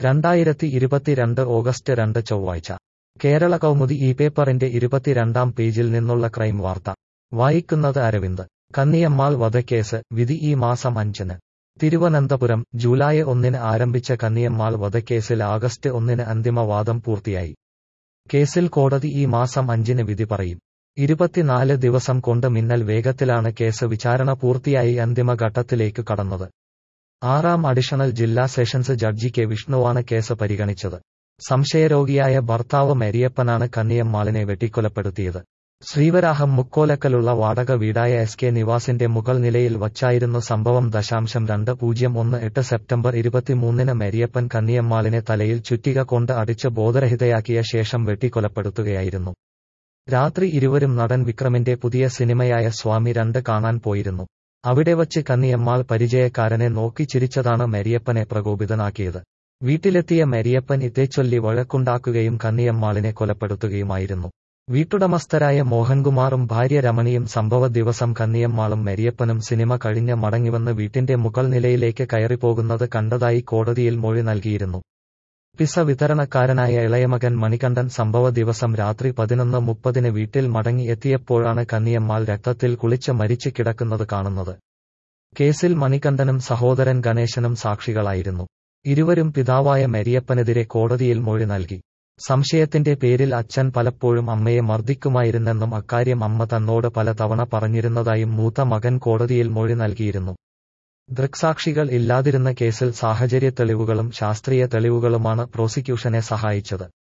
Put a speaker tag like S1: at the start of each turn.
S1: രണ്ടായിരത്തി ഇരുപത്തിരണ്ട് ഓഗസ്റ്റ് രണ്ട് ചൊവ്വാഴ്ച കേരള കൗമുദി ഈ പേപ്പറിന്റെ ഇരുപത്തിരണ്ടാം പേജിൽ നിന്നുള്ള ക്രൈം വാർത്ത വായിക്കുന്നത് അരവിന്ദ് കന്നിയമ്മാൾ വധക്കേസ് വിധി ഈ മാസം അഞ്ചിന് തിരുവനന്തപുരം ജൂലൈ ഒന്നിന് ആരംഭിച്ച കന്നിയമ്മാൾ വധക്കേസിൽ ആഗസ്റ്റ് ഒന്നിന് അന്തിമവാദം പൂർത്തിയായി കേസിൽ കോടതി ഈ മാസം അഞ്ചിന് വിധി പറയും ഇരുപത്തിനാല് ദിവസം കൊണ്ട് മിന്നൽ വേഗത്തിലാണ് കേസ് വിചാരണ പൂർത്തിയായി അന്തിമഘട്ടത്തിലേക്ക് കടന്നത് ആറാം അഡീഷണൽ ജില്ലാ സെഷൻസ് ജഡ്ജി കെ വിഷ്ണുവാണ് കേസ് പരിഗണിച്ചത് സംശയരോഗിയായ ഭർത്താവ് മെരിയപ്പനാണ് കന്നിയമ്മാളിനെ വെട്ടിക്കൊലപ്പെടുത്തിയത് ശ്രീവരാഹം മുക്കോലക്കലുള്ള വാടക വീടായ എസ് കെ നിവാസിന്റെ മുകൾ നിലയിൽ വച്ചായിരുന്നു സംഭവം ദശാംശം രണ്ട് പൂജ്യം ഒന്ന് എട്ട് സെപ്റ്റംബർ ഇരുപത്തിമൂന്നിന് മെരിയപ്പൻ കന്നിയമ്മാളിനെ തലയിൽ ചുറ്റിക കൊണ്ട് അടിച്ച് ബോധരഹിതയാക്കിയ ശേഷം വെട്ടിക്കൊലപ്പെടുത്തുകയായിരുന്നു രാത്രി ഇരുവരും നടൻ വിക്രമിന്റെ പുതിയ സിനിമയായ സ്വാമി രണ്ട് കാണാൻ പോയിരുന്നു അവിടെ വച്ച് കന്നിയമ്മാൾ പരിചയക്കാരനെ നോക്കി ചിരിച്ചതാണ് മെരിയപ്പനെ പ്രകോപിതനാക്കിയത് വീട്ടിലെത്തിയ മെരിയപ്പൻ ഇതേച്ചൊല്ലി വഴക്കുണ്ടാക്കുകയും കന്നിയമ്മാളിനെ കൊലപ്പെടുത്തുകയുമായിരുന്നു വീട്ടുടമസ്ഥരായ മോഹൻകുമാറും ഭാര്യ രമണിയും സംഭവ ദിവസം കന്നിയമ്മാളും മെരിയപ്പനും സിനിമ കഴിഞ്ഞ് മടങ്ങിവന്ന് വീട്ടിന്റെ മുകൾ നിലയിലേക്ക് കയറിപ്പോകുന്നത് കണ്ടതായി കോടതിയിൽ മൊഴി നൽകിയിരുന്നു പിസ വിതരണക്കാരനായ ഇളയമകൻ മണികണ്ഠൻ സംഭവ ദിവസം രാത്രി പതിനൊന്ന് മുപ്പതിന് വീട്ടിൽ മടങ്ങി എത്തിയപ്പോഴാണ് കന്നിയമ്മാൾ രക്തത്തിൽ കുളിച്ച് മരിച്ചു കിടക്കുന്നത് കാണുന്നത് കേസിൽ മണികണ്ഠനും സഹോദരൻ ഗണേശനും സാക്ഷികളായിരുന്നു ഇരുവരും പിതാവായ മെരിയപ്പനെതിരെ കോടതിയിൽ മൊഴി നൽകി സംശയത്തിന്റെ പേരിൽ അച്ഛൻ പലപ്പോഴും അമ്മയെ മർദ്ദിക്കുമായിരുന്നെന്നും അക്കാര്യം അമ്മ തന്നോട് പലതവണ പറഞ്ഞിരുന്നതായും മൂത്ത മകൻ കോടതിയിൽ മൊഴി നൽകിയിരുന്നു ദൃക്സാക്ഷികൾ ഇല്ലാതിരുന്ന കേസിൽ സാഹചര്യ തെളിവുകളും ശാസ്ത്രീയ തെളിവുകളുമാണ് പ്രോസിക്യൂഷനെ സഹായിച്ചത്